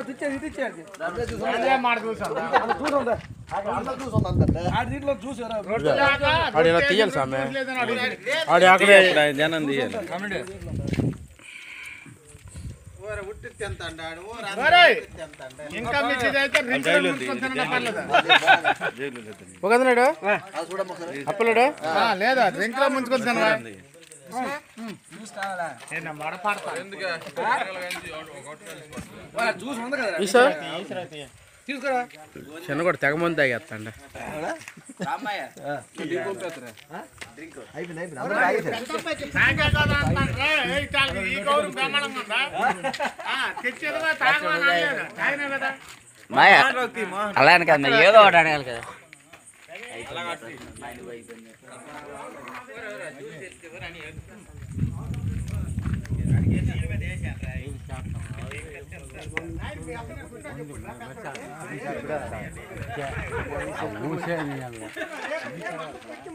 తెచ్చేది ఇది ఇచ్చేది అదే మాట చూసాం చూసుందా ఆడి దీంట్లో చూసారా ఆడు ఇలా తీయాలి సామె ఆడు అక్కడే జనం తీయాలి ఒరేయ్, ఇంకా మిచ్చిది అయితే రింకులో ముంచుకొని తినడం పర్లేదు. ఒక నాడు అప్పలేడు ఆ, లేదా రింకులో ముంచుకొని తినవా నేను మడపడతా. చూసి ఉంది కదా ఈసా తీసుకురా చిన్న కూడా తెగ మంది తాగేస్తాండ తాగే కదా అంటాను. ఏయ్, చాలు, ఈ గౌరవం బ్రహ్మాండంగా ఉందా? ఆ, తెచ్చేదిగా తాగమని అనలేదు. తాగినా కదా మాయా అలా అని కదా ఏదో ఒకటి అడగాలి కదా